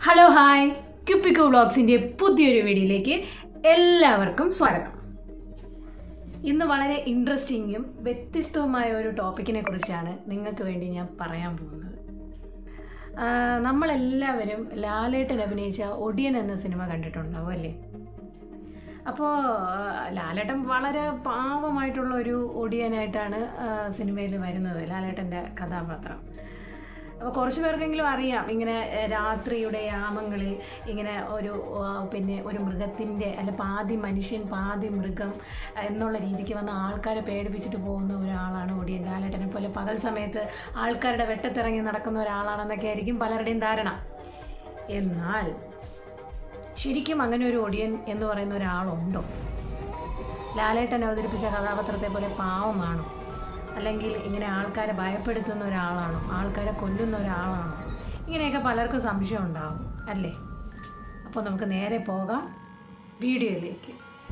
Hello hi ക്യുപ്പിക്കോ വ്ളോഗ്സിൻ്റെ പുതിയൊരു വീഡിയോയിലേക്ക് എല്ലാവർക്കും സ്വാഗതം ഇന്ന് വളരെ ഇൻട്രസ്റ്റിങ്ങും വ്യത്യസ്തവുമായ ഒരു ടോപ്പിക്കിനെ കുറിച്ചാണ് നിങ്ങൾക്ക് വേണ്ടി ഞാൻ പറയാൻ പോകുന്നത് ആ, നമ്മളെല്ലാവരും ലാലേട്ടൻ അഭിനയിച്ച ഒടിയൻ എന്ന സിനിമ കണ്ടിട്ടുണ്ടാവും അല്ലേ അപ്പോൾ ലാലേട്ടൻ വളരെ പാവമായിട്ടുള്ള ഒരു ഒടിയനായിട്ടാണ് സിനിമയിൽ വരുന്നത് ലാലേട്ടൻ്റെ കഥാപാത്രം അപ്പോൾ കുറച്ച് പേർക്കെങ്കിലും അറിയാം ഇങ്ങനെ ഏഹ്, രാത്രിയുടെ യാമങ്ങളിൽ ഇങ്ങനെ ഒരു ആ, പിന്നെ ഒരു മൃഗത്തിൻ്റെ അല്ല പാതി മനുഷ്യൻ പാതി മൃഗം എന്നുള്ള രീതിക്ക് വന്ന ആൾക്കാരെ പേടിപ്പിച്ചിട്ട് പോകുന്ന ഒരാളാണ് ഒടിയൻ ലാലേട്ടനെ പോലെ പകൽ സമയത്ത് ആൾക്കാരുടെ വെട്ടത്തിറങ്ങി നടക്കുന്ന ഒരാളാണെന്നൊക്കെ ആയിരിക്കും പലരുടെയും ധാരണ എന്നാൽ ശരിക്കും അങ്ങനെ ഒരു ഒടിയൻ എന്ന് പറയുന്ന ഒരാളുണ്ടോ ലാലേട്ടൻ അവതരിപ്പിച്ച കഥാപാത്രത്തെ പോലെ പാവമാണോ അല്ലെങ്കിൽ ഇങ്ങനെ ആൾക്കാരെ ഭയപ്പെടുത്തുന്ന ഒരാളാണോ ആൾക്കാരെ കൊല്ലുന്ന ഒരാളാണോ ഇങ്ങനെയൊക്കെ പലർക്കും സംശയം ഉണ്ടാവും അല്ലേ അപ്പോൾ നമുക്ക് നേരെ പോകാം വീഡിയോയിലേക്ക്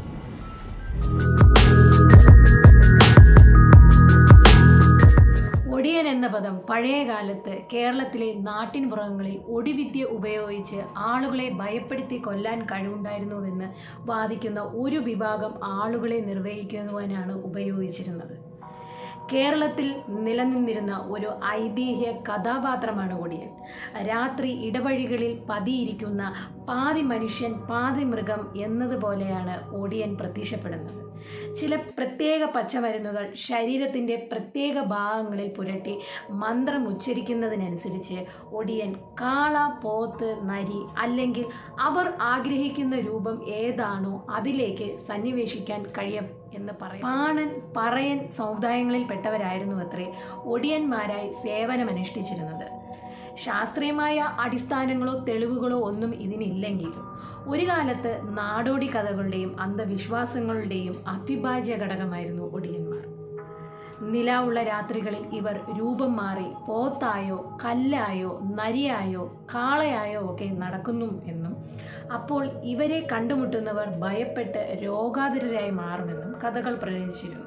ഒടിയൻ എന്ന പദം പഴയ കാലത്ത് കേരളത്തിലെ നാട്ടിൻപുറങ്ങളിൽ ഒടിവിദ്യ ഉപയോഗിച്ച് ആളുകളെ ഭയപ്പെടുത്തി കൊല്ലാൻ കഴിവുണ്ടായിരുന്നുവെന്ന് വാദിക്കുന്ന ഒരു വിഭാഗം ആളുകളെ നിർവഹിക്കുവാനാണ് ഉപയോഗിച്ചിരുന്നത് കേരളത്തിൽ നിലനിന്നിരുന്ന ഒരു ഐതിഹ്യ കഥാപാത്രമാണ് ഒടിയൻ രാത്രി ഇടവഴികളിൽ പതിയിരിക്കുന്ന പാതി മനുഷ്യൻ പാതി മൃഗം എന്നതുപോലെയാണ് ഒടിയൻ പ്രത്യക്ഷപ്പെടുന്നത് ചില പ്രത്യേക പച്ചമരുന്നുകൾ ശരീരത്തിൻ്റെ പ്രത്യേക ഭാഗങ്ങളിൽ പുരട്ടി മന്ത്രം ഉച്ചരിക്കുന്നതിനനുസരിച്ച് ഒടിയൻ കാള പോത്ത് നരി അല്ലെങ്കിൽ അവർ ആഗ്രഹിക്കുന്ന രൂപം ഏതാണോ അതിലേക്ക് സന്നിവേശിക്കാൻ കഴിയും എന്ന് പറയും പാണൻ പറയൻ സമുദായങ്ങളിൽ പെട്ടവരായിരുന്നു അത്രേ ഒടിയന്മാരായി സേവനമനുഷ്ഠിച്ചിരുന്നത് ശാസ്ത്രീയമായ അടിസ്ഥാനങ്ങളോ തെളിവുകളോ ഒന്നും ഇതിനില്ലെങ്കിലും ഒരു കാലത്ത് നാടോടി കഥകളുടെയും അന്ധവിശ്വാസങ്ങളുടെയും അഭിഭാജ്യ ഘടകമായിരുന്നു ഒടിയന്മാർ നിലാവുള്ള രാത്രികളിൽ ഇവർ രൂപം മാറി പോത്തായോ കല്ലായോ നരിയായോ കാളയായോ ഒക്കെ നടക്കുന്നു എന്നും അപ്പോൾ ഇവരെ കണ്ടുമുട്ടുന്നവർ ഭയപ്പെട്ട് രോഗാതുരരായി മാറുമെന്നും കഥകൾ പ്രചരിച്ചിരുന്നു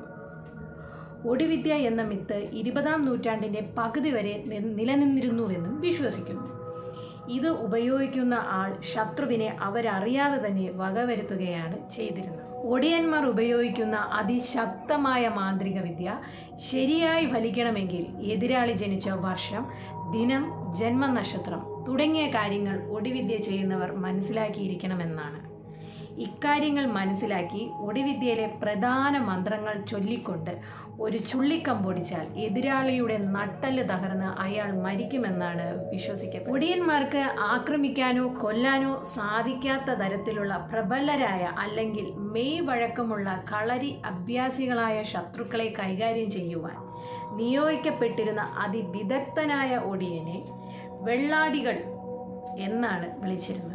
ഒടിവിദ്യ എന്ന മിത്ത് ഇരുപതാം നൂറ്റാണ്ടിൻ്റെ പകുതി വരെ നി- നിലനിന്നിരുന്നുവെന്നും വിശ്വസിക്കുന്നു ഇത് ഉപയോഗിക്കുന്ന ആൾ ശത്രുവിനെ അവരറിയാതെ തന്നെ വകവരുത്തുകയാണ് ചെയ്തിരുന്നത് ഒടിയന്മാർ ഉപയോഗിക്കുന്ന അതിശക്തമായ മാന്ത്രിക വിദ്യ ശരിയായി ഫലിക്കണമെങ്കിൽ എതിരാളി ജനിച്ച വർഷം ദിനം ജന്മനക്ഷത്രം തുടങ്ങിയ കാര്യങ്ങൾ ഒടിവിദ്യ ചെയ്യുന്നവർ മനസ്സിലാക്കിയിരിക്കണമെന്നാണ് ഇക്കാര്യങ്ങൾ മനസ്സിലാക്കി ഒടിവിദ്യയിലെ പ്രധാന മന്ത്രങ്ങൾ ചൊല്ലിക്കൊണ്ട് ഒരു ചുള്ളിക്കം പൊടിച്ചാൽ എതിരാളിയുടെ നട്ടല് തകർന്ന് അയാൾ മരിക്കുമെന്നാണ് വിശ്വസിക്കപ്പെടുന്നത് ഒടിയന്മാർക്ക് ആക്രമിക്കാനോ കൊല്ലാനോ സാധിക്കാത്ത തരത്തിലുള്ള പ്രബലരായ അല്ലെങ്കിൽ മെയ് വഴക്കമുള്ള കളരി അഭ്യാസികളായ ശത്രുക്കളെ കൈകാര്യം ചെയ്യുവാൻ നിയോഗിക്കപ്പെട്ടിരുന്ന അതിവിദഗ്ധനായ ഒടിയനെ വെള്ളാടികൾ എന്നാണ് വിളിച്ചിരുന്നത്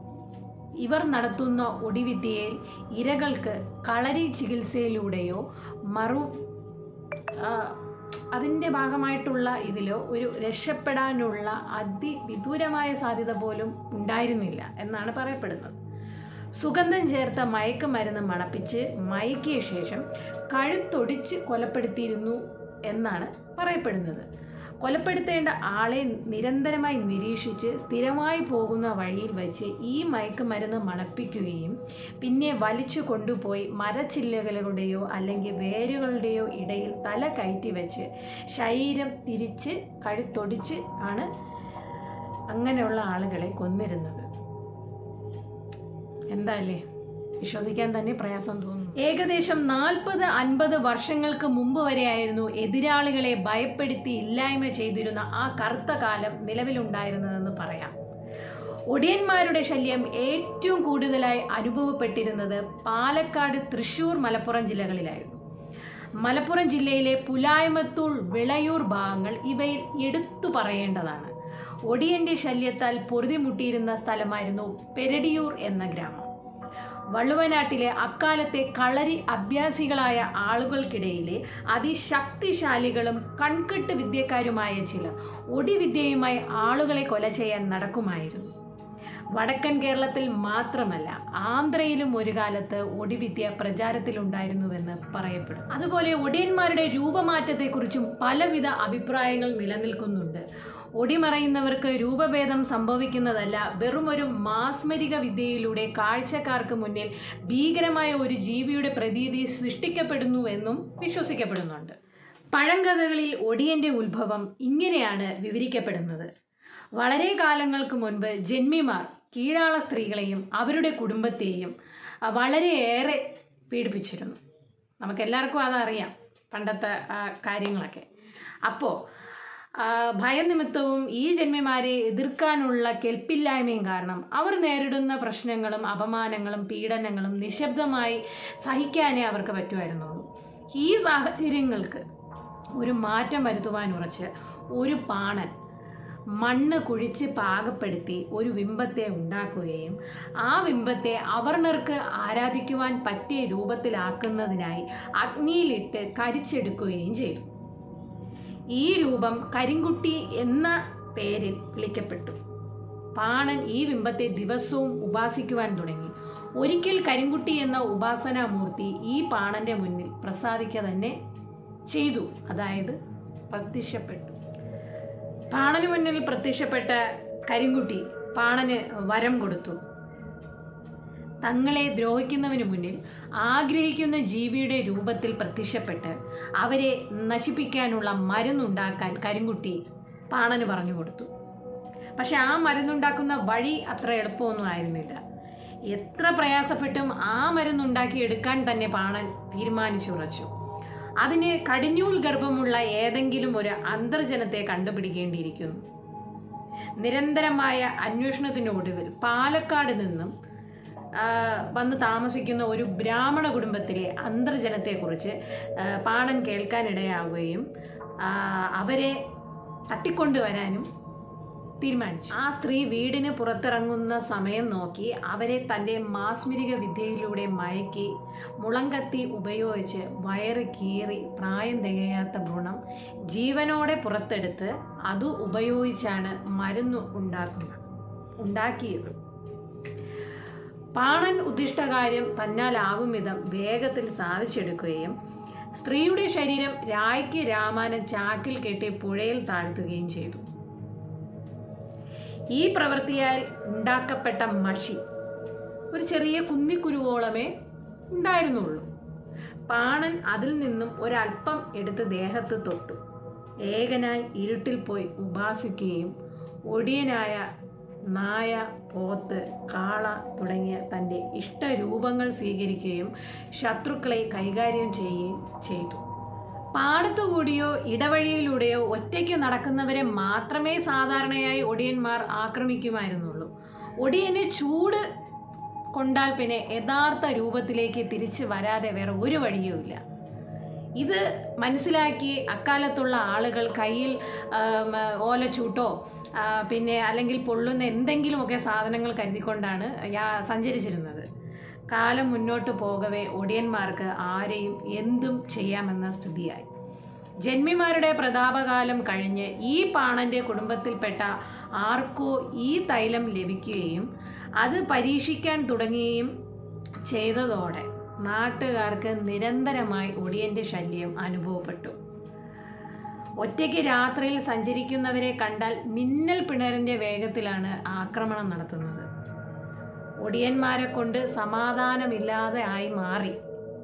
ഇവർ നടത്തുന്ന ഒടിവിദ്യയിൽ ഇരകൾക്ക് കളരി ചികിത്സയിലൂടെയോ മറു ആ, അതിൻ്റെ ഭാഗമായിട്ടുള്ള ഇതിലോ ഒരു രക്ഷപ്പെടാനുള്ള അതിവിദൂരമായ സാധ്യത പോലും ഉണ്ടായിരുന്നില്ല എന്നാണ് പറയപ്പെടുന്നത് സുഗന്ധം ചേർത്ത മയക്കുമരുന്ന് മണപ്പിച്ച് മയക്കിയ ശേഷം കഴുത്തൊടിച്ച് കൊലപ്പെടുത്തിയിരുന്നു എന്നാണ് പറയപ്പെടുന്നത് കൊലപ്പെടുത്തേണ്ട ആളെ നിരന്തരമായി നിരീക്ഷിച്ച് സ്ഥിരമായി പോകുന്ന വഴിയിൽ വെച്ച് ഈ മയക്കുമരുന്ന് മണപ്പിക്കുകയും പിന്നെ വലിച്ചു കൊണ്ടുപോയി മരച്ചില്ലകളുടെയോ അല്ലെങ്കിൽ വേരുകളുടെയോ ഇടയിൽ തല കയറ്റി വെച്ച് ശരീരം തിരിച്ച് കഴുത്തൊടിച്ച് ആണ് അങ്ങനെയുള്ള ആളുകളെ കൊന്നിരുന്നത് എന്താല്ലേ വിശ്വസിക്കാൻ തന്നെ പ്രയാസം തോന്നുന്നു ഏകദേശം നാൽപ്പത് അൻപത് വർഷങ്ങൾക്ക് മുമ്പ് വരെയായിരുന്നു എതിരാളികളെ ഭയപ്പെടുത്തി ഇല്ലായ്മ ചെയ്തിരുന്ന ആ കറുത്ത കാലം നിലവിലുണ്ടായിരുന്നതെന്ന് പറയാം ഒടിയന്മാരുടെ ശല്യം ഏറ്റവും കൂടുതലായി അനുഭവപ്പെട്ടിരുന്നത് പാലക്കാട് തൃശൂർ മലപ്പുറം ജില്ലകളിലായിരുന്നു മലപ്പുറം ജില്ലയിലെ പുലായമത്തൂൾ വിളയൂർ ഭാഗങ്ങൾ ഇവയിൽ എടുത്തു പറയേണ്ടതാണ് ഒടിയന്റെ ശല്യത്താൽ പൊറുതിമുട്ടിയിരുന്ന സ്ഥലമായിരുന്നു പെരടിയൂർ എന്ന ഗ്രാമം വള്ളുവനാട്ടിലെ അക്കാലത്തെ കളരി അഭ്യാസികളായ ആളുകൾക്കിടയിലെ അതിശക്തിശാലികളും കൺകെട്ട് വിദ്യക്കാരുമായ ചിലർ ഒടിവിദ്യയുമായി ആളുകളെ കൊല ചെയ്യാൻ നടക്കുമായിരുന്നു വടക്കൻ കേരളത്തിൽ മാത്രമല്ല ആന്ധ്രയിലും ഒരു കാലത്ത് ഒടിവിദ്യ പ്രചാരത്തിലുണ്ടായിരുന്നുവെന്ന് പറയപ്പെടും അതുപോലെ ഒടിയന്മാരുടെ രൂപമാറ്റത്തെക്കുറിച്ചും പലവിധ അഭിപ്രായങ്ങൾ നിലനിൽക്കുന്നുണ്ട് ഒടിമറയുന്നവർക്ക് രൂപഭേദം സംഭവിക്കുന്നതല്ല വെറുമൊരു മാസ്മരിക വിദ്യയിലൂടെ കാഴ്ചക്കാർക്ക് മുന്നിൽ ഭീകരമായ ഒരു ജീവിയുടെ പ്രതീതി സൃഷ്ടിക്കപ്പെടുന്നുവെന്നും വിശ്വസിക്കപ്പെടുന്നുണ്ട് പഴങ്കഥകളിൽ ഒടിയന്റെ ഉത്ഭവം ഇങ്ങനെയാണ് വിവരിക്കപ്പെടുന്നത് വളരെ കാലങ്ങൾക്ക് മുൻപ് ജന്മിമാർ കീഴാള സ്ത്രീകളെയും അവരുടെ കുടുംബത്തെയും ആ, വളരെയേറെ പീഡിപ്പിച്ചിരുന്നു നമുക്കെല്ലാവർക്കും അതറിയാം പണ്ടത്തെ ആ, കാര്യങ്ങളൊക്കെ അപ്പോൾ ഭയനിമിത്തവും ഈ ജന്മിമാരെ എതിർക്കാനുള്ള കെൽപ്പില്ലായ്മയും കാരണം അവർ നേരിടുന്ന പ്രശ്നങ്ങളും അപമാനങ്ങളും പീഡനങ്ങളും നിശബ്ദമായി സഹിക്കാനേ അവർക്ക് പറ്റുമായിരുന്നുള്ളൂ ഈ സാഹചര്യങ്ങൾക്ക് ഒരു മാറ്റം വരുത്തുവാൻ ഉറച്ച് ഒരു പാണൻ മണ്ണ് കുഴിച്ച് പാകപ്പെടുത്തി ഒരു ബിംബത്തെ ഉണ്ടാക്കുകയും ആ ബിംബത്തെ അവർണർക്ക് ആരാധിക്കുവാൻ പറ്റിയ രൂപത്തിലാക്കുന്നതിനായി അഗ്നിയിലിട്ട് കരിച്ചെടുക്കുകയും ചെയ്തു ഈ രൂപം കരിങ്കുട്ടി എന്ന പേരിൽ വിളിക്കപ്പെട്ടു പാണൻ ഈ ബിംബത്തെ ദിവസവും ഉപാസിക്കുവാൻ തുടങ്ങി ഒരിക്കൽ കരിങ്കുട്ടി എന്ന ഉപാസനാമൂർത്തി ഈ പാണന്റെ മുന്നിൽ പ്രസാദിക്കുക തന്നെ ചെയ്തു അതായത് പ്രത്യക്ഷപ്പെട്ടു പാണന് മുന്നിൽ പ്രത്യക്ഷപ്പെട്ട കരിങ്കുട്ടി പാണന് വരം കൊടുത്തു തങ്ങളെ ദ്രോഹിക്കുന്നവന് മുന്നിൽ ആഗ്രഹിക്കുന്ന ജീവിയുടെ രൂപത്തിൽ പ്രത്യക്ഷപ്പെട്ട് അവരെ നശിപ്പിക്കാനുള്ള മരുന്നുണ്ടാക്കാൻ കരിങ്കുട്ടി പാണന് പറഞ്ഞു കൊടുത്തു പക്ഷെ ആ മരുന്നുണ്ടാക്കുന്ന വഴി അത്ര എളുപ്പമൊന്നും ആയിരുന്നില്ല എത്ര പ്രയാസപ്പെട്ടും ആ മരുന്നുണ്ടാക്കി എടുക്കാൻ തന്നെ പാണൻ തീരുമാനിച്ചുറച്ചു അതിന് കടിഞ്ഞൂൽ ഗർഭമുള്ള ഏതെങ്കിലും ഒരു അന്തർജനത്തെ കണ്ടുപിടിക്കേണ്ടിയിരിക്കുന്നു നിരന്തരമായ അന്വേഷണത്തിനൊടുവിൽ പാലക്കാട് നിന്നും ആ, വന്ന് താമസിക്കുന്ന ഒരു ബ്രാഹ്മണ കുടുംബത്തിലെ അന്തർജനത്തെക്കുറിച്ച് ആ, പാണൻ കേൾക്കാനിടയാവുകയും ആ, അവരെ തട്ടിക്കൊണ്ടുവരാനും തീരുമാനിച്ചു ആ സ്ത്രീ വീടിന് പുറത്തിറങ്ങുന്ന സമയം നോക്കി അവരെ തൻ്റെ മാസ്മരിക വിദ്യയിലൂടെ മയക്കി മുളങ്കത്തി ഉപയോഗിച്ച് വയറ് കീറി പ്രായം തികയാത്ത ഭ്രൂണം ജീവനോടെ പുറത്തെടുത്ത് അത് ഉപയോഗിച്ചാണ് മരുന്ന് ഉണ്ടാക്കുന്നത് ഉണ്ടാക്കിയത് പാണൻ ഉദ്ദിഷ്ടകാര്യം തന്നാലാവും വിധം വേഗത്തിൽ സാധിച്ചെടുക്കുകയും സ്ത്രീയുടെ ശരീരം രായ്ക്ക് രാമാനം ചാക്കിൽ കെട്ടി പുഴയിൽ താഴ്ത്തുകയും ചെയ്തു ഈ പ്രവൃത്തിയാൽ ഉണ്ടാക്കപ്പെട്ട മഷി ഒരു ചെറിയ കുന്നിക്കുരുവോളമേ ഉണ്ടായിരുന്നുള്ളൂ പാണൻ അതിൽ നിന്നും ഒരല്പം എടുത്ത് ദേഹത്ത് തൊട്ടു ഏകനായി ഇരുട്ടിൽ പോയി ഉപാസിക്കുകയും ഒടിയനായ നായ പോത്ത് കാള തുടങ്ങിയ തൻ്റെ ഇഷ്ടരൂപങ്ങൾ സ്വീകരിക്കുകയും ശത്രുക്കളെ കൈകാര്യം ചെയ്യുകയും ചെയ്തു പാടത്തുകൂടിയോ ഇടവഴിയിലൂടെയോ ഒറ്റയ്ക്ക് നടക്കുന്നവരെ മാത്രമേ സാധാരണയായി ഒടിയന്മാർ ആക്രമിക്കുമായിരുന്നുള്ളൂ ഒടിയന് ചൂട് കൊണ്ടാൽ പിന്നെ യഥാർത്ഥ രൂപത്തിലേക്ക് തിരിച്ചു വരാതെ വേറെ ഒരു വഴിയുമില്ല ഇത് മനസ്സിലാക്കി അക്കാലത്തുള്ള ആളുകൾ കയ്യിൽ ആം, ഓലച്ചൂട്ടോ ആ, പിന്നെ അല്ലെങ്കിൽ പൊള്ളുന്ന എന്തെങ്കിലുമൊക്കെ സാധനങ്ങൾ കരുതിക്കൊണ്ടാണ് യാ- സഞ്ചരിച്ചിരുന്നത് കാലം മുന്നോട്ട് പോകവേ ഒടിയന്മാർക്ക് ആരെയും എന്തും ചെയ്യാമെന്ന സ്ഥിതിയായി ജന്മിമാരുടെ പ്രതാപകാലം കഴിഞ്ഞ് ഈ പാണന്റെ കുടുംബത്തിൽപ്പെട്ട ആർക്കോ ഈ തൈലം ലഭിക്കുകയും അത് പരീക്ഷിക്കാൻ തുടങ്ങുകയും ചെയ്തതോടെ നാട്ടുകാർക്ക് നിരന്തരമായി ഒടിയന്റെ ശല്യം അനുഭവപ്പെട്ടു ഒറ്റയ്ക്ക് രാത്രിയിൽ സഞ്ചരിക്കുന്നവരെ കണ്ടാൽ മിന്നൽ പിണറിന്റെ വേഗത്തിലാണ് ആക്രമണം നടത്തുന്നത് ഒടിയന്മാരെ കൊണ്ട് സമാധാനമില്ലാതെ ആയി മാറി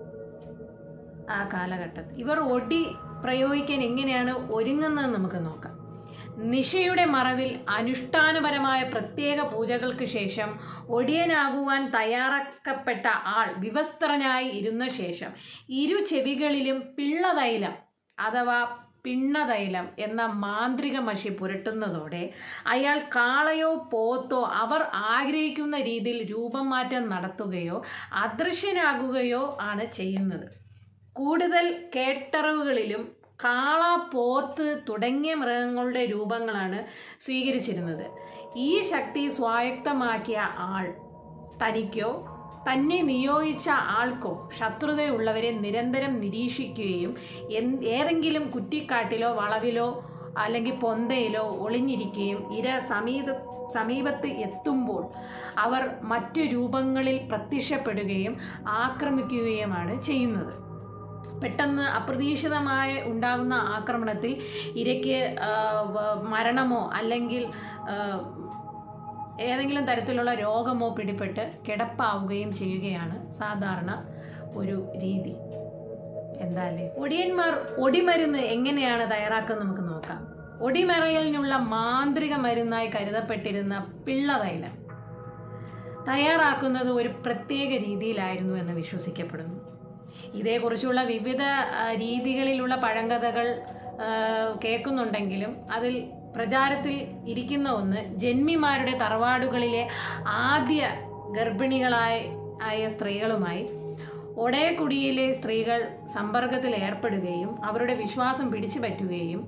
ആ കാലഘട്ടത്തിൽ ഇവർ ഒടി പ്രയോഗിക്കാൻ എങ്ങനെയാണ് ഒരുങ്ങുന്നത് നമുക്ക് നോക്കാം നിശയുടെ മറവിൽ അനുഷ്ഠാനപരമായ പ്രത്യേക പൂജകൾക്ക് ശേഷം ഒടിയനാകുവാൻ തയ്യാറാക്കപ്പെട്ട ആൾ വിവസ്ത്രനായി ഇരുന്ന ശേഷം ഇരു ചെവികളിലും പിള്ളതൈലം അഥവാ പിണ്ണതൈലം എന്ന മാന്ത്രിക മഷി പുരട്ടുന്നതോടെ അയാൾ കാളയോ പോത്തോ അവർ ആഗ്രഹിക്കുന്ന രീതിയിൽ രൂപം മാറ്റം നടത്തുകയോ അദൃശ്യനാകുകയോ ആണ് ചെയ്യുന്നത് കൂടുതൽ കേട്ടറിവുകളിലും കാള പോത്ത് തുടങ്ങിയ മൃഗങ്ങളുടെ രൂപങ്ങളാണ് സ്വീകരിച്ചിരുന്നത് ഈ ശക്തി സ്വായത്തമാക്കിയ ആൾ തനിക്കോ തന്നെ നിയോഗിച്ച ആൾക്കോ ശത്രുതയുള്ളവരെ നിരന്തരം നിരീക്ഷിക്കുകയും എൻ- ഏതെങ്കിലും കുറ്റിക്കാട്ടിലോ വളവിലോ അല്ലെങ്കിൽ പൊന്തയിലോ ഒളിഞ്ഞിരിക്കുകയും ഇര സമീപ സമീപത്ത് എത്തുമ്പോൾ അവർ മറ്റു രൂപങ്ങളിൽ പ്രത്യക്ഷപ്പെടുകയും ആക്രമിക്കുകയുമാണ് ചെയ്യുന്നത് പെട്ടെന്ന് അപ്രതീക്ഷിതമായി ഉണ്ടാകുന്ന ആക്രമണത്തിൽ ഇരയ്ക്ക് ആ, വ- മരണമോ അല്ലെങ്കിൽ ആ, ഏതെങ്കിലും തരത്തിലുള്ള രോഗമോ പിടിപെട്ട് കിടപ്പാവുകയും ചെയ്യുകയാണ് സാധാരണ ഒരു രീതി എന്താല്ലേ ഒടിയന്മാർ ഒടിമരുന്ന് എങ്ങനെയാണ് തയ്യാറാക്കുന്നത് നമുക്ക് നോക്കാം ഒടിമറയലിനുള്ള മാന്ത്രിക മരുന്നായി കരുതപ്പെട്ടിരുന്ന പിള്ളതൈലം തയ്യാറാക്കുന്നത് ഒരു പ്രത്യേക രീതിയിലായിരുന്നു എന്ന് വിശ്വസിക്കപ്പെടുന്നു ഇതേക്കുറിച്ചുള്ള വിവിധ ആ, രീതികളിലുള്ള പഴങ്കഥകൾ ആ, കേൾക്കുന്നുണ്ടെങ്കിലും അതിൽ പ്രചാരത്തിൽ ഇരിക്കുന്ന ഒന്ന് ജന്മിമാരുടെ തറവാടുകളിലെ ആദ്യ ഗർഭിണികളായ ആയ സ്ത്രീകളുമായി ഒടയക്കുടിയിലെ സ്ത്രീകൾ സമ്പർക്കത്തിൽ ഏർപ്പെടുകയും അവരുടെ വിശ്വാസം പിടിച്ചു പറ്റുകയും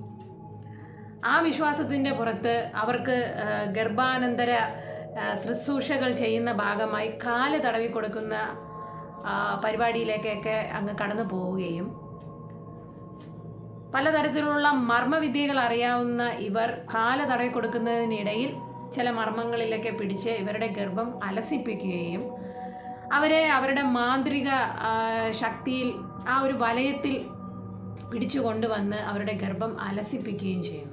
ആ വിശ്വാസത്തിന്റെ പുറത്ത് അവർക്ക് ആ, ഗർഭാനന്തര ആ, ശുശ്രൂഷകൾ ചെയ്യുന്ന ഭാഗമായി കാല് തടവി കൊടുക്കുന്ന ആ, പരിപാടിയിലേക്കൊക്കെ അങ്ങ് കടന്നു പോവുകയും പലതരത്തിലുള്ള മർമ്മവിദ്യകൾ അറിയാവുന്ന ഇവർ കാല് തടവി കൊടുക്കുന്നതിനിടയിൽ ചില മർമ്മങ്ങളിലൊക്കെ പിടിച്ച് ഇവരുടെ ഗർഭം അലസിപ്പിക്കുകയും അവരെ അവരുടെ മാന്ത്രിക ആ, ശക്തിയിൽ ആ ഒരു വലയത്തിൽ പിടിച്ചു കൊണ്ടുവന്ന് അവരുടെ ഗർഭം അലസിപ്പിക്കുകയും ചെയ്യുന്നു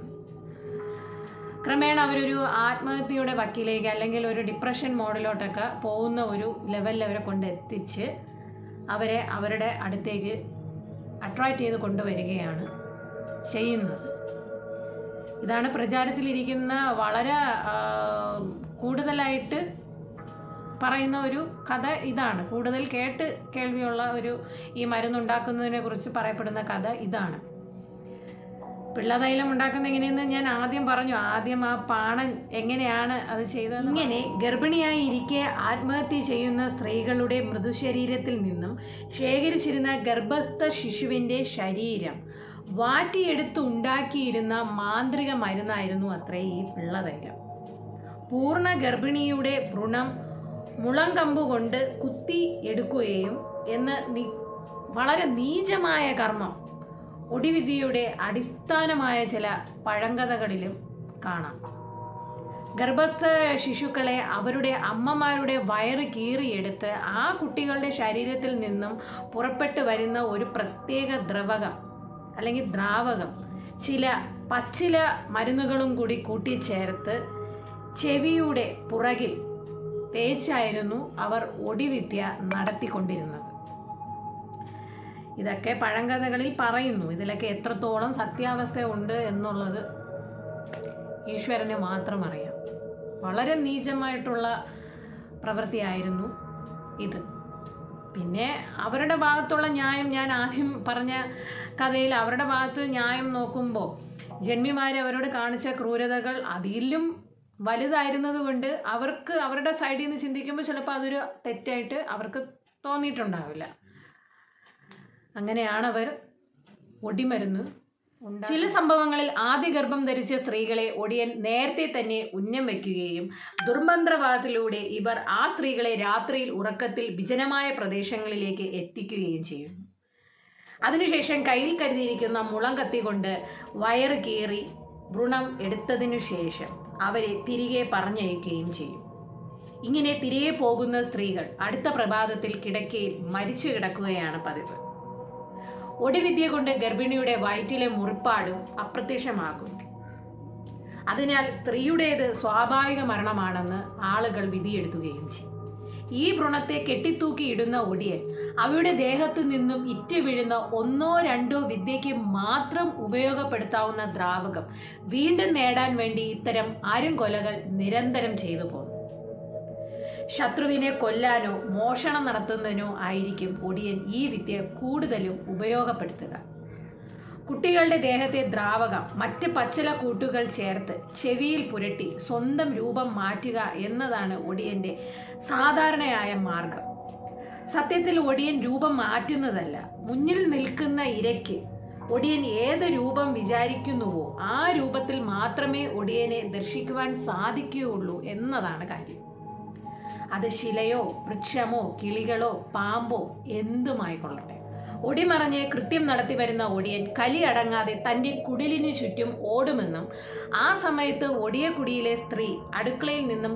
ക്രമേണ അവരൊരു ആത്മഹത്യയുടെ വക്കിലേക്ക് അല്ലെങ്കിൽ ഒരു ഡിപ്രഷൻ മോഡിലോട്ടൊക്കെ പോകുന്ന ഒരു ലെവലിൽ അവരെ കൊണ്ടെത്തിച്ച് അവരെ അവരുടെ അടുത്തേക്ക് അട്രാക്റ്റ് ചെയ്ത് കൊണ്ടുവരികയാണ് ചെയ്യുന്നത് ഇതാണ് പ്രചാരത്തിലിരിക്കുന്ന വളരെ ആ, കൂടുതലായിട്ട് പറയുന്ന ഒരു കഥ ഇതാണ് കൂടുതൽ കേട്ട് കേൾവിയുള്ള ഒരു ഈ മരുന്നുണ്ടാക്കുന്നതിനെ കുറിച്ച് പറയപ്പെടുന്ന കഥ ഇതാണ് പിള്ളതൈലം ഉണ്ടാക്കുന്ന എങ്ങനെയെന്ന് ഞാൻ ആദ്യം പറഞ്ഞു ആദ്യം ആ പാണൻ എങ്ങനെയാണ് അത് ചെയ്തത് ഇങ്ങനെ ഗർഭിണിയായി ഇരിക്കെ ആത്മഹത്യ ചെയ്യുന്ന സ്ത്രീകളുടെ മൃദുശരീരത്തിൽ നിന്നും ശേഖരിച്ചിരുന്ന ഗർഭസ്ഥ ശിശുവിന്റെ ശരീരം വാറ്റിയെടുത്ത് ഉണ്ടാക്കിയിരുന്ന മാന്ത്രിക മരുന്നായിരുന്നു അത്രേ ഈ പിള്ളതൈലം പൂർണ്ണ ഗർഭിണിയുടെ ഭ്രൂണം മുളം കമ്പ് കൊണ്ട് കുത്തി എടുക്കുകയും എന്ന് നി- വളരെ നീചമായ കർമ്മം ഒടിവിധിയുടെ അടിസ്ഥാനമായ ചില പഴങ്കഥകളിലും കാണാം ഗർഭസ്ഥ ശിശുക്കളെ അവരുടെ അമ്മമാരുടെ വയറ് കീറിയെടുത്ത് ആ കുട്ടികളുടെ ശരീരത്തിൽ നിന്നും പുറപ്പെട്ടു വരുന്ന ഒരു പ്രത്യേക ദ്രവകം അല്ലെങ്കിൽ ദ്രാവകം ചില പച്ചില മരുന്നുകളും കൂടി കൂട്ടിച്ചേർത്ത് ചെവിയുടെ പുറകിൽ തേച്ചായിരുന്നു അവർ ഒടിവിദ്യ നടത്തിക്കൊണ്ടിരുന്നത് ഇതൊക്കെ പഴങ്കഥകളിൽ പറയുന്നു ഇതിലൊക്കെ എത്രത്തോളം സത്യാവസ്ഥ ഉണ്ട് എന്നുള്ളത് ഈശ്വരന് മാത്രം അറിയാം വളരെ നീചമായിട്ടുള്ള പ്രവൃത്തിയായിരുന്നു ഇത് പിന്നെ അവരുടെ ഭാഗത്തുള്ള ന്യായം ഞാൻ ആദ്യം പറഞ്ഞ കഥയിൽ അവരുടെ ഭാഗത്ത് ന്യായം നോക്കുമ്പോൾ ജന്മിമാർ അവരോട് കാണിച്ച ക്രൂരതകൾ അതിലും വലുതായിരുന്നത് കൊണ്ട് അവർക്ക് അവരുടെ സൈഡിൽ നിന്ന് ചിന്തിക്കുമ്പോൾ ചിലപ്പോൾ അതൊരു തെറ്റായിട്ട് അവർക്ക് തോന്നിയിട്ടുണ്ടാവില്ല അങ്ങനെയാണ് അവർ ഒടിമരുന്ന് ഉണ്ടാ- ചില സംഭവങ്ങളിൽ ആദ്യ ഗർഭം ധരിച്ച സ്ത്രീകളെ ഒടിയൻ നേരത്തെ തന്നെ ഉന്നം വയ്ക്കുകയും ദുർമന്ത്രവാദത്തിലൂടെ ഇവർ ആ സ്ത്രീകളെ രാത്രിയിൽ ഉറക്കത്തിൽ വിജനമായ പ്രദേശങ്ങളിലേക്ക് എത്തിക്കുകയും ചെയ്യുന്നു അതിനുശേഷം കയ്യിൽ കരുതിയിരിക്കുന്ന മുളം കത്തി കൊണ്ട് വയറ് കീറി ഭ്രൂണം എടുത്തതിനു ശേഷം അവരെ തിരികെ പറഞ്ഞയക്കുകയും ചെയ്യും ഇങ്ങനെ തിരികെ പോകുന്ന സ്ത്രീകൾ അടുത്ത പ്രഭാതത്തിൽ കിടക്കയിൽ മരിച്ചു കിടക്കുകയാണ് പതിവ് ഒടിവിദ്യ കൊണ്ട് ഗർഭിണിയുടെ വയറ്റിലെ മുറിപ്പാടും അപ്രത്യക്ഷമാകും അതിനാൽ സ്ത്രീയുടേത് സ്വാഭാവിക മരണമാണെന്ന് ആളുകൾ വിധിയെടുക്കുകയും ചെയ്യും ഈ ഭ്രൂണത്തെ കെട്ടിത്തൂക്കി ഇടുന്ന ഒടിയൻ അവയുടെ ദേഹത്തു നിന്നും ഇറ്റ് വീഴുന്ന ഒന്നോ രണ്ടോ വിദ്യയ്ക്ക് മാത്രം ഉപയോഗപ്പെടുത്താവുന്ന ദ്രാവകം വീണ്ടും നേടാൻ വേണ്ടി ഇത്തരം ആരും കൊലകൾ നിരന്തരം ചെയ്തു പോകുന്നു ശത്രുവിനെ കൊല്ലാനോ മോഷണം നടത്തുന്നതിനോ ആയിരിക്കും ഒടിയൻ ഈ വിദ്യ കൂടുതലും ഉപയോഗപ്പെടുത്തുക കുട്ടികളുടെ ദേഹത്തെ ദ്രാവകം മറ്റ് പച്ചില കൂട്ടുകൾ ചേർത്ത് ചെവിയിൽ പുരട്ടി സ്വന്തം രൂപം മാറ്റുക എന്നതാണ് ഒടിയന്റെ സാധാരണയായ മാർഗം സത്യത്തിൽ ഒടിയൻ രൂപം മാറ്റുന്നതല്ല മുന്നിൽ നിൽക്കുന്ന ഇരയ്ക്ക് ഒടിയൻ ഏത് രൂപം വിചാരിക്കുന്നുവോ ആ രൂപത്തിൽ മാത്രമേ ഒടിയനെ ദർശിക്കുവാൻ സാധിക്കുകയുള്ളൂ എന്നതാണ് കാര്യം അത് ശിലയോ വൃക്ഷമോ കിളികളോ പാമ്പോ എന്തുമായിക്കൊള്ളട്ടെ ഒടിമറഞ്ഞ് കൃത്യം നടത്തി വരുന്ന ഒടിയൻ കലി അടങ്ങാതെ തന്റെ കുടിലിനു ചുറ്റും ഓടുമെന്നും ആ സമയത്ത് ഒടിയക്കുടിയിലെ സ്ത്രീ അടുക്കളയിൽ നിന്നും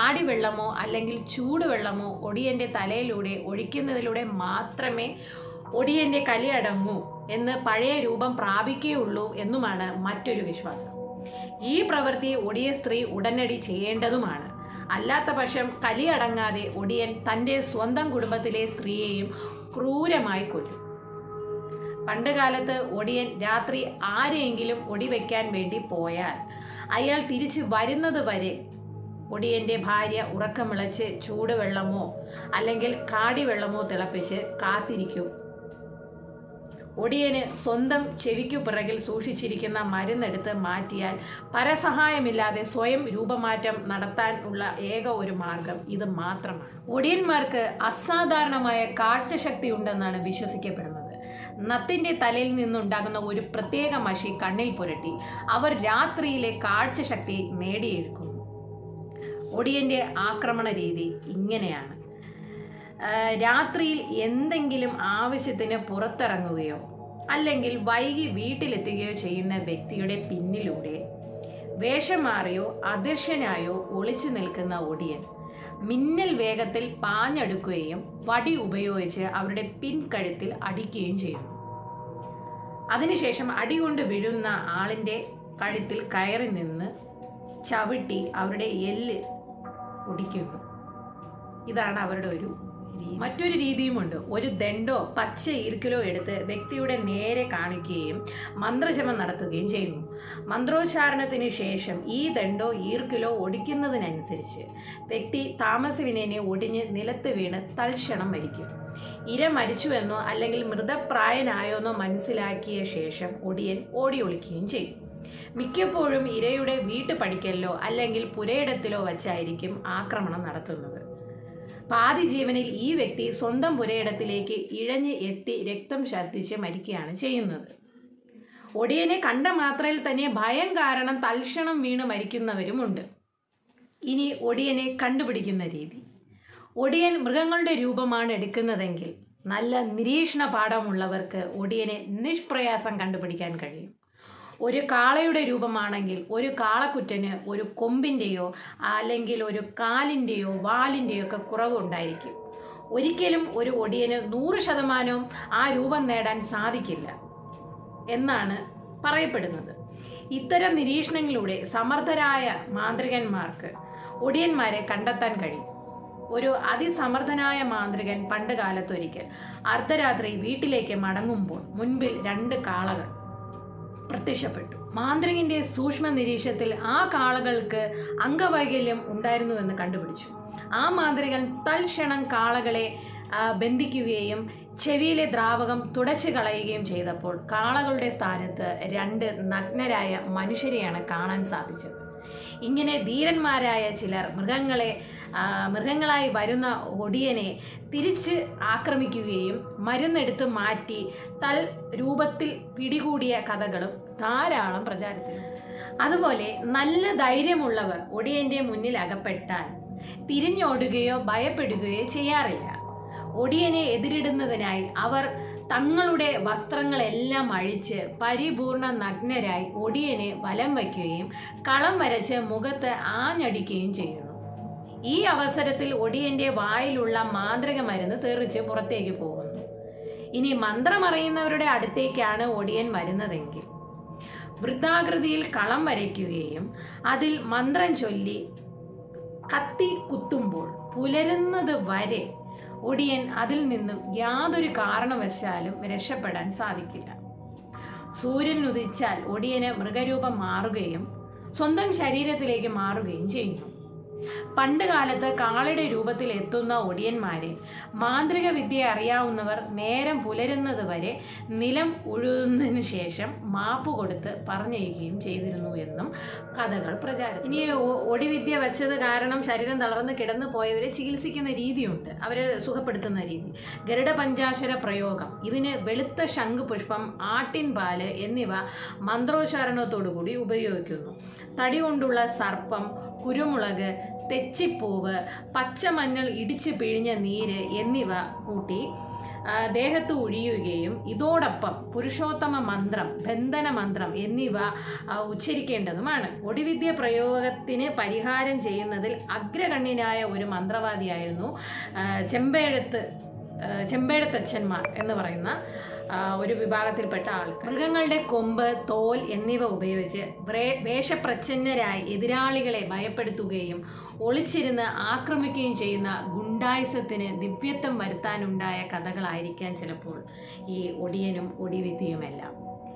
കാടിവെള്ളമോ അല്ലെങ്കിൽ ചൂടുവെള്ളമോ ഒടിയന്റെ തലയിലൂടെ ഒഴിക്കുന്നതിലൂടെ മാത്രമേ ഒടിയന്റെ കലി അടങ്ങൂ എന്ന് പഴയ രൂപം പ്രാപിക്കുകയുള്ളൂ എന്നുമാണ് മറ്റൊരു വിശ്വാസം ഈ പ്രവൃത്തി ഒടിയ സ്ത്രീ ഉടനടി ചെയ്യേണ്ടതുമാണ് അല്ലാത്ത പക്ഷം കലി അടങ്ങാതെ ഒടിയൻ തന്റെ സ്വന്തം കുടുംബത്തിലെ സ്ത്രീയെയും ക്രൂരമായി കൊല്ലും പണ്ടുകാലത്ത് ഒടിയൻ രാത്രി ആരെയെങ്കിലും ഒടിവെക്കാൻ വേണ്ടി പോയാൽ അയാൾ തിരിച്ച് വരുന്നത് വരെ ഒടിയന്റെ ഭാര്യ ഉറക്കമിളച്ച് ചൂടുവെള്ളമോ അല്ലെങ്കിൽ കാടിവെള്ളമോ തിളപ്പിച്ച് കാത്തിരിക്കും ഒടിയന് സ്വന്തം ചെവിക്കു പിറകിൽ സൂക്ഷിച്ചിരിക്കുന്ന മരുന്നെടുത്ത് മാറ്റിയാൽ പരസഹായമില്ലാതെ സ്വയം രൂപമാറ്റം നടത്താനുള്ള ഏക ഒരു മാർഗം ഇത് മാത്രമാണ് ഒടിയന്മാർക്ക് അസാധാരണമായ കാഴ്ചശക്തി ഉണ്ടെന്നാണ് വിശ്വസിക്കപ്പെടുന്നത് നത്തിന്റെ തലയിൽ നിന്നുണ്ടാകുന്ന ഒരു പ്രത്യേക മഷി കണ്ണിൽ പുരട്ടി അവർ രാത്രിയിലെ കാഴ്ചശക്തി നേടിയെടുക്കുന്നു ഒടിയന്റെ ആക്രമണ രീതി ഇങ്ങനെയാണ് ആഹ് രാത്രിയിൽ എന്തെങ്കിലും ആവശ്യത്തിന് പുറത്തിറങ്ങുകയോ അല്ലെങ്കിൽ വൈകി വീട്ടിലെത്തുകയോ ചെയ്യുന്ന വ്യക്തിയുടെ പിന്നിലൂടെ വേഷം മാറിയോ അദൃശ്യനായോ ഒളിച്ചു നിൽക്കുന്ന ഒടിയൻ മിന്നൽ വേഗത്തിൽ പാഞ്ഞെടുക്കുകയും വടി ഉപയോഗിച്ച് അവരുടെ പിൻകഴുത്തിൽ അടിക്കുകയും ചെയ്യുന്നു അതിനുശേഷം അടികൊണ്ട് വീഴുന്ന ആളിന്റെ കഴുത്തിൽ കയറി നിന്ന് ചവിട്ടി അവരുടെ എല്ല് ഒടിക്കുന്നു ഇതാണ് അവരുടെ ഒരു രീതി. മറ്റൊരു രീതിയുമുണ്ട് ഒരു ദണ്ഡോ പച്ച ഈർക്കിലോ എടുത്ത് വ്യക്തിയുടെ നേരെ കാണിക്കുകയും മന്ത്രജപം നടത്തുകയും ചെയ്യുന്നു മന്ത്രോച്ചാരണത്തിന് ശേഷം ഈ ദണ്ഡോ ഈർക്കിലോ ഒടിക്കുന്നതിനനുസരിച്ച് വ്യക്തി താമസവിനെ ഒടിഞ്ഞ് നിലത്ത് വീണ് തൽക്ഷണം മരിക്കും ഇര മരിച്ചുവെന്നോ അല്ലെങ്കിൽ മൃതപ്രായനായോന്നോ മനസ്സിലാക്കിയ ശേഷം ഒടിയൻ ഓടി ഒളിക്കുകയും ചെയ്യും മിക്കപ്പോഴും ഇരയുടെ വീട്ടുപടിക്കലിലോ അല്ലെങ്കിൽ പുരയിടത്തിലോ വച്ചായിരിക്കും ആക്രമണം നടത്തുന്നത് പാതി ജീവനിൽ ഈ വ്യക്തി സ്വന്തം പുരയിടത്തിലേക്ക് ഇഴഞ്ഞ് എത്തി രക്തം ഛർദ്ദിച്ച് മരിക്കുകയാണ് ചെയ്യുന്നത് ഒടിയനെ കണ്ട മാത്രയിൽ തന്നെ ഭയം കാരണം തൽക്ഷണം വീണ് മരിക്കുന്നവരുമുണ്ട് ഇനി ഒടിയനെ കണ്ടുപിടിക്കുന്ന രീതി ഒടിയൻ മൃഗങ്ങളുടെ രൂപമാണ് എടുക്കുന്നതെങ്കിൽ നല്ല നിരീക്ഷണ പാഠമുള്ളവർക്ക് ഒടിയനെ നിഷ്പ്രയാസം കണ്ടുപിടിക്കാൻ കഴിയും ഒരു കാളയുടെ രൂപമാണെങ്കിൽ ഒരു കാളക്കുറ്റന് ഒരു കൊമ്പിൻ്റെയോ അല്ലെങ്കിൽ ഒരു കാലിൻ്റെയോ വാലിൻ്റെയോ ഒക്കെ കുറവുണ്ടായിരിക്കും ഒരിക്കലും ഒരു ഒടിയന് നൂറ് ശതമാനവും ആ രൂപം നേടാൻ സാധിക്കില്ല എന്നാണ് പറയപ്പെടുന്നത് ഇത്തരം നിരീക്ഷണങ്ങളിലൂടെ സമർത്ഥരായ മാന്ത്രികന്മാർക്ക് ഒടിയന്മാരെ കണ്ടെത്താൻ കഴിയും ഒരു അതിസമർത്ഥനായ മാന്ത്രികൻ പണ്ട് കാലത്തൊരിക്കൽ അർദ്ധരാത്രി വീട്ടിലേക്ക് മടങ്ങുമ്പോൾ മുൻപിൽ രണ്ട് കാളകൾ പ്രത്യക്ഷപ്പെട്ടു മാന്ത്രികന്റെ സൂക്ഷ്മ നിരീക്ഷണത്തിൽ ആ കാളകൾക്ക് അംഗവൈകല്യം ഉണ്ടായിരുന്നുവെന്ന് കണ്ടുപിടിച്ചു ആ മാന്ത്രികൻ തൽക്ഷണം കാളകളെ ആ, ബന്ധിക്കുകയും ചെവിയിലെ ദ്രാവകം തുടച്ചു കളയുകയും ചെയ്തപ്പോൾ കാളകളുടെ സ്ഥാനത്ത് രണ്ട് നഗ്നരായ മനുഷ്യരെയാണ് കാണാൻ സാധിച്ചത് ഇങ്ങനെ ധീരന്മാരായ ചിലർ മൃഗങ്ങളെ ആ, മൃഗങ്ങളായി വരുന്ന ഒടിയനെ തിരിച്ച് ആക്രമിക്കുകയും മരുന്നെടുത്ത് മാറ്റി തൽ രൂപത്തിൽ പിടികൂടിയ കഥകളും ധാരാളം പ്രചാരത്തിലുണ്ട് അതുപോലെ നല്ല ധൈര്യമുള്ളവർ ഒടിയന്റെ മുന്നിൽ അകപ്പെട്ടാൽ തിരിഞ്ഞോടുകയോ ഭയപ്പെടുകയോ ചെയ്യാറില്ല ഒടിയനെ എതിരിടുന്നതിനായി അവർ തങ്ങളുടെ വസ്ത്രങ്ങളെല്ലാം അഴിച്ച് പരിപൂർണ നഗ്നരായി ഒടിയനെ വലം വയ്ക്കുകയും കളം വരച്ച് മുഖത്ത് ആഞ്ഞടിക്കുകയും ചെയ്യുന്നു ഈ അവസരത്തിൽ ഒടിയന്റെ വായിലുള്ള മാന്ത്രിക മരുന്ന് തെറിച്ച് പുറത്തേക്ക് പോകുന്നു ഇനി മന്ത്രമറിയുന്നവരുടെ അടുത്തേക്കാണ് ഒടിയൻ വരുന്നതെങ്കിൽ വൃത്താകൃതിയിൽ കളം വരയ്ക്കുകയും അതിൽ മന്ത്രം ചൊല്ലി കത്തി കുത്തുമ്പോൾ പുലരുന്നത് വരെ ഒടിയൻ അതിൽ നിന്നും യാതൊരു കാരണവശാലും രക്ഷപ്പെടാൻ സാധിക്കില്ല സൂര്യൻ ഉദിച്ചാൽ ഒടിയന് മൃഗരൂപം മാറുകയും സ്വന്തം ശരീരത്തിലേക്ക് മാറുകയും ചെയ്യുന്നു പണ്ട് കാലത്ത് കാളയുടെ രൂപത്തിൽ എത്തുന്ന ഒടിയന്മാരെ മാന്ത്രിക വിദ്യ അറിയാവുന്നവർ നേരം പുലരുന്നത് വരെ നിലം ഉഴുന്നതിന് ശേഷം മാപ്പ് കൊടുത്ത് പറഞ്ഞയക്കുകയും ചെയ്തിരുന്നു എന്നും കഥകൾ പ്രചാരം ഇനി ഒ- ഒടിവിദ്യ വെച്ചത് കാരണം ശരീരം തളർന്ന് കിടന്നു പോയവരെ ചികിത്സിക്കുന്ന രീതിയുണ്ട് അവരെ സുഖപ്പെടുത്തുന്ന രീതി ഗരുഡ പഞ്ചാക്ഷര പ്രയോഗം ഇതിന് വെളുത്ത ശംഖ് പുഷ്പം ആട്ടിൻ പാല് എന്നിവ മന്ത്രോച്ചാരണത്തോടുകൂടി ഉപയോഗിക്കുന്നു തടി കൊണ്ടുള്ള സർപ്പം കുരുമുളക് തെച്ചിപ്പൂവ് പച്ചമഞ്ഞൾ ഇടിച്ച് പിഴിഞ്ഞ നീര് എന്നിവ കൂട്ടി ആ, ദേഹത്ത് ഒഴിയുകയും ഇതോടൊപ്പം പുരുഷോത്തമ മന്ത്രം ബന്ധന മന്ത്രം എന്നിവ ആ, ഉച്ചരിക്കേണ്ടതുമാണ് ഒടിവിദ്യ പ്രയോഗത്തിന് പരിഹാരം ചെയ്യുന്നതിൽ അഗ്രഗണ്യനായ ഒരു മന്ത്രവാദിയായിരുന്നു ആ, ചെമ്പെഴുത്ത് ഏഹ്, ചെമ്പേടത്തച്ഛന്മാർ എന്ന് പറയുന്ന ആ, ഒരു വിഭാഗത്തിൽപ്പെട്ട ആൾക്കാർ മൃഗങ്ങളുടെ കൊമ്പ് തോൽ എന്നിവ ഉപയോഗിച്ച് വ്രേ- വേഷപ്രച്ഛന്നരായി എതിരാളികളെ ഭയപ്പെടുത്തുകയും ഒളിച്ചിരുന്ന് ആക്രമിക്കുകയും ചെയ്യുന്ന ഗുണ്ടായുസത്തിന് ദിവ്യത്വം വരുത്താനുണ്ടായ കഥകളായിരിക്കാൻ ചിലപ്പോൾ ഈ ഒടിയനും ഒടിവിദ്യയുമെല്ലാം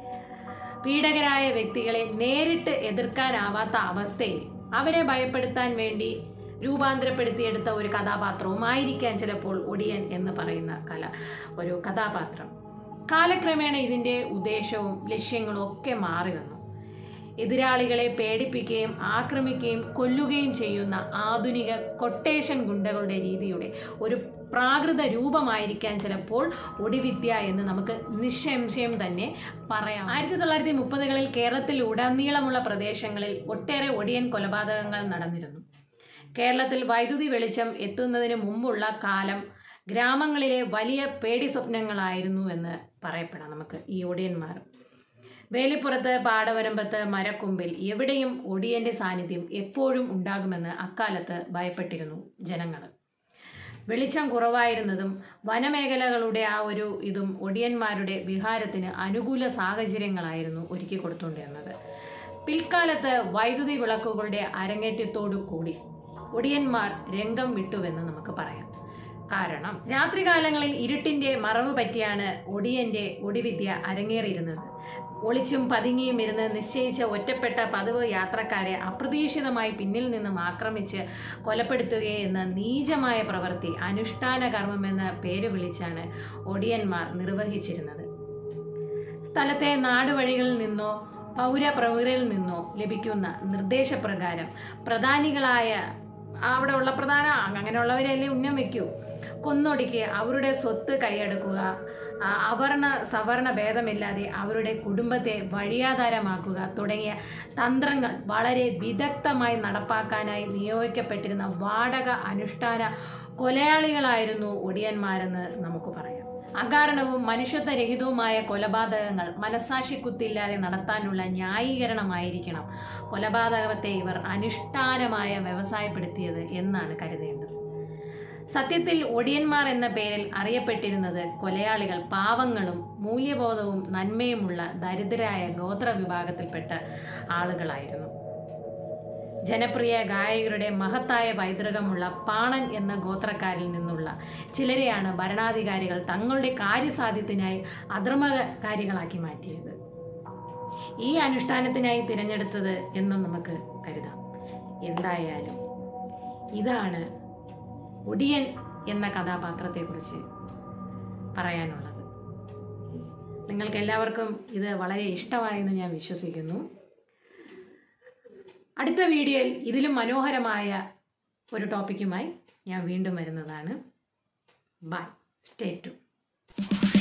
പീഡകരായ വ്യക്തികളെ നേരിട്ട് എതിർക്കാനാവാത്ത അവസ്ഥയിൽ അവരെ ഭയപ്പെടുത്താൻ വേണ്ടി രൂപാന്തരപ്പെടുത്തിയെടുത്ത ഒരു കഥാപാത്രവുമായിരിക്കാൻ ചിലപ്പോൾ ഒടിയൻ എന്ന് പറയുന്ന കല ഒരു കഥാപാത്രം കാലക്രമേണ ഇതിൻ്റെ ഉദ്ദേശവും ലക്ഷ്യങ്ങളും ഒക്കെ മാറി വന്നു എതിരാളികളെ പേടിപ്പിക്കുകയും ആക്രമിക്കുകയും കൊല്ലുകയും ചെയ്യുന്ന ആധുനിക കൊട്ടേഷൻ ഗുണ്ടകളുടെ രീതിയുടെ ഒരു പ്രാകൃത രൂപമായിരിക്കാൻ ചിലപ്പോൾ ഒടിവിദ്യ എന്ന് നമുക്ക് നിസ്സംശയം തന്നെ പറയാം ആയിരത്തി തൊള്ളായിരത്തി മുപ്പതുകളിൽ കേരളത്തിൽ ഉടനീളമുള്ള പ്രദേശങ്ങളിൽ ഒട്ടേറെ ഒടിയൻ കൊലപാതകങ്ങൾ നടന്നിരുന്നു കേരളത്തിൽ വൈദ്യുതി വെളിച്ചം എത്തുന്നതിന് മുമ്പുള്ള കാലം ഗ്രാമങ്ങളിലെ വലിയ പേടി സ്വപ്നങ്ങളായിരുന്നു എന്ന് പറയപ്പെടാം നമുക്ക് ഈ ഒടിയന്മാർ വേലിപ്പുറത്ത് പാടവരമ്പത്ത് മരക്കൊമ്പിൽ എവിടെയും ഒടിയന്റെ സാന്നിധ്യം എപ്പോഴും ഉണ്ടാകുമെന്ന് അക്കാലത്ത് ഭയപ്പെട്ടിരുന്നു ജനങ്ങൾ വെളിച്ചം കുറവായിരുന്നതും വനമേഖലകളുടെ ആ ഒരു ഇതും ഒടിയന്മാരുടെ വിഹാരത്തിന് അനുകൂല സാഹചര്യങ്ങളായിരുന്നു ഒരുക്കി കൊടുത്തുകൊണ്ടിരുന്നത് പിൽക്കാലത്ത് വൈദ്യുതി വിളക്കുകളുടെ അരങ്ങേറ്റത്തോടു കൂടി ഒടിയന്മാർ രംഗം വിട്ടുവെന്ന് നമുക്ക് പറയാം കാരണം രാത്രികാലങ്ങളിൽ ഇരുട്ടിന്റെ മറവ് പറ്റിയാണ് ഒടിയന്റെ ഒടിവിദ്യ അരങ്ങേറിയിരുന്നത് ഒളിച്ചും പതുങ്ങിയും ഇരുന്ന് നിശ്ചയിച്ച ഒറ്റപ്പെട്ട പതിവ് യാത്രക്കാരെ അപ്രതീക്ഷിതമായി പിന്നിൽ നിന്നും ആക്രമിച്ച് കൊലപ്പെടുത്തുകയെന്ന നീചമായ പ്രവൃത്തി അനുഷ്ഠാന കർമ്മമെന്ന പേര് വിളിച്ചാണ് ഒടിയന്മാർ നിർവഹിച്ചിരുന്നത് സ്ഥലത്തെ നാടുവഴികളിൽ നിന്നോ പൗരപ്രമുഖരിൽ നിന്നോ ലഭിക്കുന്ന നിർദ്ദേശപ്രകാരം പ്രധാനികളായ അവിടെ ഉള്ള പ്രധാന അങ്ങനെയുള്ളവരല്ലേ ഉന്നം വെക്കൂ കൊന്നൊടുക്കുക അവരുടെ സ്വത്ത് കൈയടക്കുക ആ, അവർണ സവർണ ഭേദമില്ലാതെ അവരുടെ കുടുംബത്തെ വഴിയാധാരമാക്കുക തുടങ്ങിയ തന്ത്രങ്ങൾ വളരെ വിദഗ്ധമായി നടപ്പാക്കാനായി നിയോഗിക്കപ്പെട്ടിരുന്ന വാടക അനുഷ്ഠാന കൊലയാളികളായിരുന്നു ഒടിയന്മാരെന്ന് നമുക്ക് പറയാം അകാരണവും മനുഷ്യത്വരഹിതവുമായ കൊലപാതകങ്ങൾ മനസാക്ഷിക്കുത്തില്ലാതെ നടത്താനുള്ള ന്യായീകരണമായിരിക്കണം കൊലപാതകത്തെ ഇവർ അനുഷ്ഠാനമായ വ്യവസായപ്പെടുത്തിയത് എന്നാണ് കരുതേണ്ടത് സത്യത്തിൽ ഒടിയന്മാർ എന്ന പേരിൽ അറിയപ്പെട്ടിരുന്നത് കൊലയാളികൾ പാവങ്ങളും മൂല്യബോധവും നന്മയുമുള്ള ദരിദ്രരായ ഗോത്ര വിഭാഗത്തിൽപ്പെട്ട ആളുകളായിരുന്നു ജനപ്രിയ ഗായകരുടെ മഹത്തായ പൈതൃകമുള്ള പാണൻ എന്ന ഗോത്രക്കാരിൽ നിന്നുള്ള ചിലരെയാണ് ഭരണാധികാരികൾ തങ്ങളുടെ കാര്യസാധ്യത്തിനായി അധർമ്മകാരികളാക്കി മാറ്റിയത് ഈ അനുഷ്ഠാനത്തിനായി തിരഞ്ഞെടുത്തത് എന്നും നമുക്ക് കരുതാം എന്തായാലും ഇതാണ് ഒടിയൻ എന്ന കഥാപാത്രത്തെക്കുറിച്ച് പറയാനുള്ളത് നിങ്ങൾക്ക് എല്ലാവർക്കും ഇത് വളരെ ഇഷ്ടമായെന്ന് ഞാൻ വിശ്വസിക്കുന്നു അടുത്ത വീഡിയോയിൽ ഇതിലും മനോഹരമായ ഒരു ടോപ്പിക്കുമായി ഞാൻ വീണ്ടും വരുന്നതാണ് ബൈ സ്റ്റേ ടു